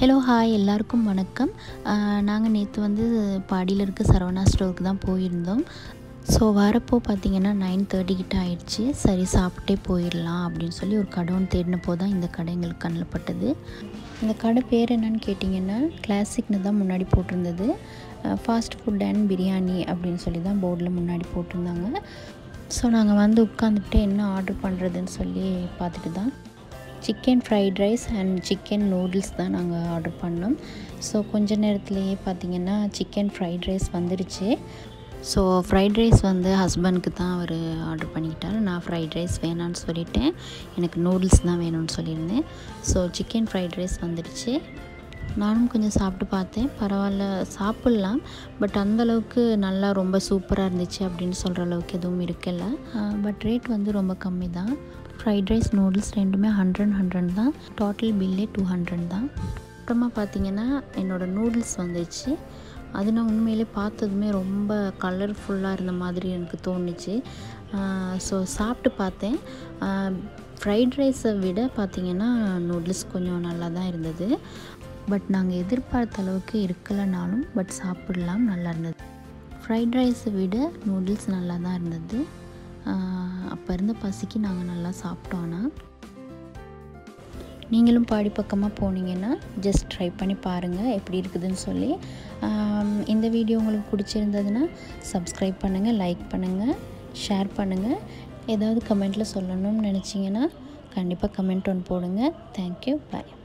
hello hi எல்லாருக்கும் வணக்கம் நாங்கள் நேற்று வந்து பாடியில் இருக்க சரவணா ஸ்டோருக்கு தான் போயிருந்தோம் ஸோ வரப்போ பார்த்தீங்கன்னா நைன் தேர்ட்டி கிட்ட ஆயிடுச்சு சரி சாப்பிட்டே போயிடலாம் அப்படின்னு சொல்லி ஒரு கடை ஒன்று தேடினப்போ தான் இந்த கடை எங்களுக்கு கண்ணில் பட்டது இந்த கடை பேர் என்னன்னு கேட்டிங்கன்னா கிளாசிக்னு தான் முன்னாடி போட்டிருந்தது ஃபாஸ்ட் ஃபுட் அண்ட் பிரியாணி அப்படின்னு சொல்லி தான் போர்டில் முன்னாடி போட்டிருந்தாங்க ஸோ நாங்கள் வந்து உட்காந்துட்டு என்ன ஆர்டர் பண்ணுறதுன்னு சொல்லி பார்த்துட்டு தான் chicken fried rice and chicken noodles தான் நாங்கள் ஆர்டர் பண்ணோம் ஸோ கொஞ்ச நேரத்துலேயே பார்த்தீங்கன்னா சிக்கன் ஃப்ரைட் ரைஸ் வந்துடுச்சு ஸோ ஃப்ரைட் ரைஸ் வந்து ஹஸ்பண்டுக்கு தான் அவர் ஆர்டர் பண்ணிக்கிட்டார் நான் ஃப்ரைட் ரைஸ் வேணான்னு சொல்லிட்டேன் எனக்கு நூடுல்ஸ் தான் வேணும்னு சொல்லியிருந்தேன் ஸோ சிக்கன் ஃப்ரைட் ரைஸ் வந்துடுச்சு நானும் கொஞ்சம் சாப்பிட்டு பார்த்தேன் பரவாயில்ல சாப்பிட்லாம் பட் அந்தளவுக்கு நல்லா ரொம்ப சூப்பராக இருந்துச்சு அப்படின்னு சொல்கிற அளவுக்கு எதுவும் இருக்கல பட் ரேட் வந்து ரொம்ப கம்மி தான் ஃப்ரைட் ரைஸ் நூடுல்ஸ் ரெண்டுமே ஹண்ட்ரட் ஹண்ட்ரட் தான் டோட்டல் பில்லே டூ ஹண்ட்ரட் தான் அப்புறமா பார்த்தீங்கன்னா என்னோடய நூடுல்ஸ் வந்துச்சு அது நான் உண்மையிலே பார்த்ததுமே ரொம்ப கலர்ஃபுல்லாக இருந்த மாதிரி எனக்கு தோணுச்சு ஸோ சாப்பிட்டு பார்த்தேன் ஃப்ரைட் ரைஸை விட பார்த்திங்கன்னா நூடுல்ஸ் கொஞ்சம் நல்லா தான் இருந்தது பட் நாங்கள் எதிர்பார்த்த அளவுக்கு இருக்கலைனாலும் பட் சாப்பிடலாம் நல்லா இருந்தது ஃப்ரைட் ரைஸை விட நூடுல்ஸ் நல்லா தான் இருந்தது அப்போ இருந்த பசிக்கு நாங்கள் நல்லா சாப்பிட்டோம் ஆனால் நீங்களும் பாடி பக்கமாக போனீங்கன்னா ஜஸ்ட் ட்ரை பண்ணி பாருங்கள் எப்படி இருக்குதுன்னு சொல்லி இந்த வீடியோ உங்களுக்கு பிடிச்சிருந்ததுன்னா சப்ஸ்கிரைப் பண்ணுங்கள் லைக் பண்ணுங்கள் ஷேர் பண்ணுங்கள் ஏதாவது கமெண்ட்டில் சொல்லணும்னு நினச்சிங்கன்னா கண்டிப்பாக கமெண்ட் ஒன்று போடுங்க தேங்க்யூ பாய்